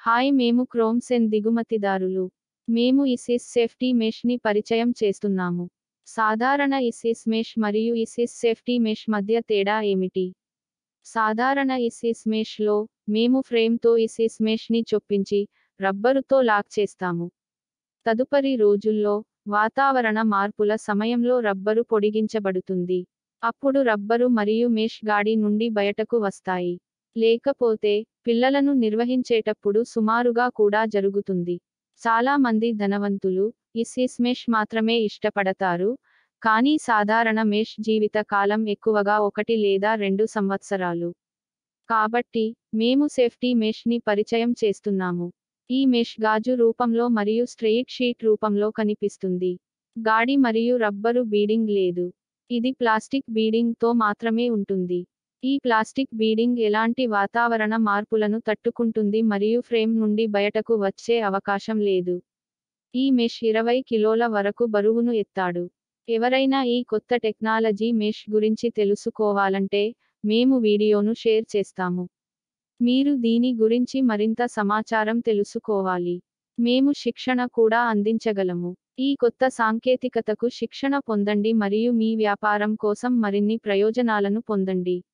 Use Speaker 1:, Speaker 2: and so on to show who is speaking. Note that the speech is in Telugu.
Speaker 1: హాయ్ మేము క్రోమ్సెన్ దిగుమతిదారులు మేము ఇసిస్ సేఫ్టీ మెష్ ని పరిచయం చేస్తున్నాము సాధారణ ఇసిస్ మెష్ మరియు ఇసిస్ సేఫ్టీ మెష్ మధ్య తేడా ఏమిటి సాధారణ ఇసిస్ మెష్ లో మేము ఫ్రేమ్తో ఇసిస్ మెష్ ని చొప్పించి రబ్బరుతో లాక్ చేస్తాము తదుపరి రోజుల్లో వాతావరణ మార్పుల సమయంలో రబ్బరు పొడిగించబడుతుంది అప్పుడు రబ్బరు మరియు మెష్ గాడి నుండి బయటకు వస్తాయి లేకపోతే పిల్లలను నిర్వహించేటప్పుడు సుమారుగా కూడా జరుగుతుంది చాలా మంది ధనవంతులు ఇసిస్ మెష్ మాత్రమే ఇష్టపడతారు కానీ సాధారణ మెష్ జీవిత కాలం ఎక్కువగా ఒకటి లేదా రెండు సంవత్సరాలు కాబట్టి మేము సేఫ్టీ మెష్ ని పరిచయం చేస్తున్నాము ఈ మెష్ గాజు రూపంలో మరియు స్ట్రెయిట్ షీట్ రూపంలో కనిపిస్తుంది గాడి మరియు రబ్బరు బీడింగ్ లేదు ఇది ప్లాస్టిక్ బీడింగ్ తో మాత్రమే ఉంటుంది ఈ ప్లాస్టిక్ బీడింగ్ ఎలాంటి వాతావరణ మార్పులను తట్టుకుంటుంది మరియు ఫ్రేమ్ నుండి బయటకు వచ్చే అవకాశం లేదు ఈ మెష్ ఇరవై కిలోల వరకు బరువును ఎత్తాడు ఎవరైనా ఈ కొత్త టెక్నాలజీ మెష్ గురించి తెలుసుకోవాలంటే మేము వీడియోను షేర్ చేస్తాము మీరు దీని గురించి మరింత సమాచారం తెలుసుకోవాలి మేము శిక్షణ కూడా అందించగలము ఈ కొత్త సాంకేతికతకు శిక్షణ పొందండి మరియు మీ వ్యాపారం కోసం మరిన్ని ప్రయోజనాలను పొందండి